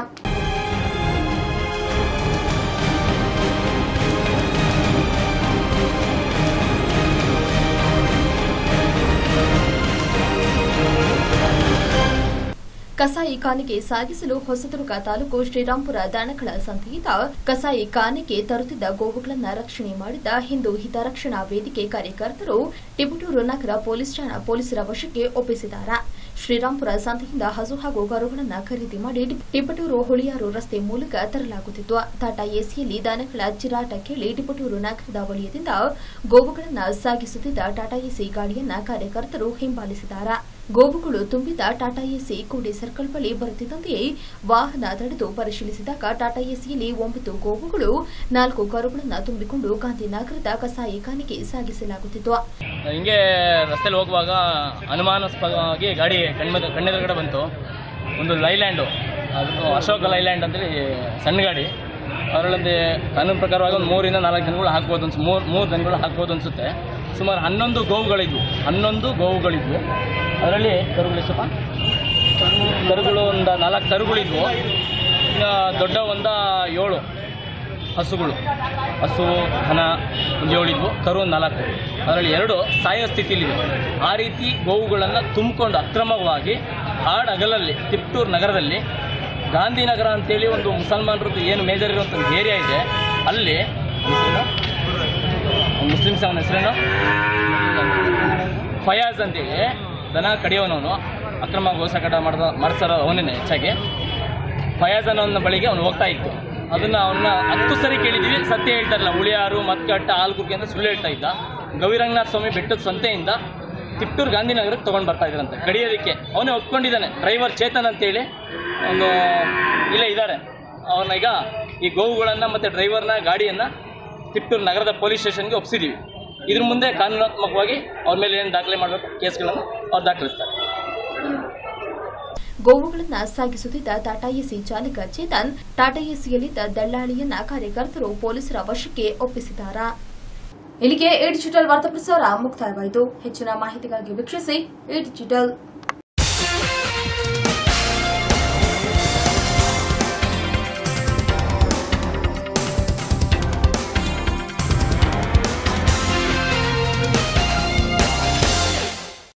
ಕಸಾಯಿ ಖಾನೆಗೆ ಸಾಗಿಸಲು ಹೊಸದುರ್ಗ ತಾಲೂಕು ಶ್ರೀರಾಂಪುರ ದನಗಳ ಸಂತೆಯಿಂದ ಕಸಾಯಿ ಖಾನೆಗೆ ತರುತ್ತಿದ್ದ ಗೋವುಗಳನ್ನು ರಕ್ಷಣೆ ಮಾಡಿದ ಹಿಂದೂ ಹಿತರಕ್ಷಣಾ ವೇದಿಕೆ ಕಾರ್ಯಕರ್ತರು ಟಿಪಟೂರು ನಗರ ಪೊಲೀಸ್ ಠಾಣಾ ಪೊಲೀಸರ ವಶಕ್ಕೆ ಒಪ್ಪಿಸಿದ್ದಾರೆ ಶ್ರೀರಾಂಪುರ ಸಂತೆಯಿಂದ ಹಸು ಹಾಗೂ ಕರುಗಳನ್ನು ಖರೀದಿ ಮಾಡಿ ಟಿಪಟೂರು ಹುಳಿಯಾರು ರಸ್ತೆ ಮೂಲಕ ತರಲಾಗುತ್ತಿತ್ತು ಟಾಟಾ ಎಸಿಯಲ್ಲಿ ದನಗಳ ಚಿರಾಟ ಕೇಳಿ ಟಿಪಟೂರು ನಗರದ ವಲಯದಿಂದ ಗೋವುಗಳನ್ನು ಸಾಗಿಸುತ್ತಿದ್ದ ಟಾಟಾ ಎಸಿ ಗಾಡಿಯನ್ನ ಕಾರ್ಯಕರ್ತರು ಹಿಂಬಾಲಿಸಿದ್ದಾರೆ ಗೋವುಗಳು ತುಂಬಿದ ಟಾಟಾ ಎಸಿ ಕೋಡಿ ಸರ್ಕಲ್ ಬಳಿ ಬರುತ್ತಿದ್ದಂತೆಯೇ ವಾಹನ ತಡೆದು ಪರಿಶೀಲಿಸಿದಾಗ ಟಾಟಾ ಎಸಿಯಲ್ಲಿ ಒಂಬತ್ತು ಗೋವುಗಳು ನಾಲ್ಕು ಕರುಗಳನ್ನು ತುಂಬಿಕೊಂಡು ಗಾಂಧಿನಗರದ ಕಸಾಯಿ ಖಾನೆಗೆ ಸಾಗಿಸಲಾಗುತ್ತಿತ್ತು ಹಿಂಗೆ ರಸ್ತೆಯಲ್ಲಿ ಹೋಗುವಾಗ ಅನುಮಾನಾಸ್ಪದವಾಗಿ ಗಾಡಿ ಕಣ್ಮದ ಕಣ್ಣೆದುರುಗಡೆ ಬಂತು ಒಂದು ಲೈಲ್ಯಾಂಡು ಅದು ಅಶೋಕ ಲೈಲ್ಯಾಂಡ್ ಅಂತೇಳಿ ಸಣ್ಣ ಗಾಡಿ ಅದರೊಳಗೆ ಕಾನೂನು ಪ್ರಕಾರವಾಗಿ ಒಂದು ಮೂರಿಂದ ನಾಲ್ಕು ಜನಗಳು ಹಾಕ್ಬೋದು ಅನ್ಸ್ ಮೂರು ಮೂರು ಜನಗಳು ಹಾಕ್ಬೋದು ಅನಿಸುತ್ತೆ ಸುಮಾರು ಹನ್ನೊಂದು ಗೋವುಗಳಿದ್ವು ಹನ್ನೊಂದು ಗೋವುಗಳಿದ್ವು ಅದರಲ್ಲಿ ಕರುಗಳು ಎಷ್ಟಪ್ಪ ಕರುಗಳು ಒಂದು ನಾಲ್ಕು ಕರುಗಳಿದ್ವು ಇನ್ನು ದೊಡ್ಡ ಒಂದ ಏಳು ಹಸುಗಳು ಹಸು ದನ ಒಂದು ಏಳಿದ್ವು ಕರು ಒಂದು ನಾಲ್ಕು ಅದರಲ್ಲಿ ಎರಡು ಸಾಯೋ ಸ್ಥಿತಿಲಿದೆ ಆ ರೀತಿ ಗೋವುಗಳನ್ನು ತುಂಬಿಕೊಂಡು ಅಕ್ರಮವಾಗಿ ಹಾಡಗಲಲ್ಲಿ ತಿಪ್ಟೂರು ನಗರದಲ್ಲಿ ಗಾಂಧಿನಗರ ಅಂತೇಳಿ ಒಂದು ಮುಸಲ್ಮಾನರದ್ದು ಏನು ಮೇಜರ್ ಇರುವಂಥ ಒಂದು ಏರಿಯಾ ಇದೆ ಅಲ್ಲಿ ಹೆಸರೇನು? ಮುಸ್ಲಿಮ್ಸ್ ಅವನ ಹೆಸರೇನು ಫಯಾಜ್ ಅಂತೇಳಿ ದನ ಕಡಿಯೋನವನು ಅಕ್ರಮ ಗೋಸಕಟ ಮಾಡ್ದ ಮಾಡ್ಸರೋ ಅವನೇ ಹೆಚ್ಚಾಗಿ ಫಯಾಜ್ ಅನ್ನೋನ ಬಳಿಗೆ ಅವನು ಹೋಗ್ತಾ ಇತ್ತು ಅದನ್ನ ಅವನ್ನ ಹತ್ತು ಸರಿ ಕೇಳಿದ್ವಿ ಸತ್ಯ ಹೇಳ್ತಾರಲ್ಲ ಉಳಿಯಾರು ಮತ್ಕಟ್ಟ ಆಲ್ಗುರ್ಗೆ ಅಂತ ಸುಳ್ಳು ಹೇಳ್ತಾ ಇದ್ದ ಗವಿರಂಗನಾಥ ಸ್ವಾಮಿ ಬೆಟ್ಟದ ಸಂತೆಯಿಂದ ತಿಪ್ಟೂರು ಗಾಂಧಿನಗರಕ್ಕೆ ತೊಗೊಂಡು ಬರ್ತಾ ಇದ್ರಂತೆ ಕಡಿಯೋದಕ್ಕೆ ಅವನೇ ಒಪ್ಕೊಂಡಿದ್ದಾನೆ ಡ್ರೈವರ್ ಚೇತನ್ ಅಂತೇಳಿ ಒಂದು ಇಲ್ಲೇ ಇದ್ದಾರೆ ಅವ್ರನ್ನ ಈಗ ಈ ಗೋವುಗಳನ್ನು ಮತ್ತು ಡ್ರೈವರ್ನ ಗಾಡಿಯನ್ನು ತಿಪ್ಟೂರು ನಗರದ ಪೊಲೀಸ್ ಸ್ಟೇಷನ್ಗೆ ಒಪ್ಸಿದ್ದೀವಿ ಇದ್ರ ಮುಂದೆ ಕಾನೂನಾತ್ಮಕವಾಗಿ ಅವ್ರ ಮೇಲೆ ಏನು ದಾಖಲೆ ಮಾಡಬೇಕು ಕೇಸ್ಗಳನ್ನು ಅವ್ರು ದಾಖಲಿಸ್ತಾರೆ ಗೋವುಗಳನ್ನು ಸಾಗಿಸುತ್ತಿದ್ದ ಟಾಟಾ ಎಸಿ ಚಾಲಕ ಚೇತನ್ ಟಾಟಾ ಎಸಿಯಲ್ಲಿದ್ದ ದಳ್ಳಾಳಿಯನ್ನ ಕಾರ್ಯಕರ್ತರು ಪೊಲೀಸರ ವಶಕ್ಕೆ ಒಪ್ಪಿಸಿದ್ದಾರೆ ಇಲ್ಲಿಗೆ ಎ ಡಿಜಿಟಲ್ ವಾರ್ತಾ ಪ್ರಸಾರ ಮುಕ್ತಾಯವಾಯಿತು ಹೆಚ್ಚಿನ ಮಾಹಿತಿಗಾಗಿ ವೀಕ್ಷಿಸಿ ಎ ಡಿಜಿಟಲ್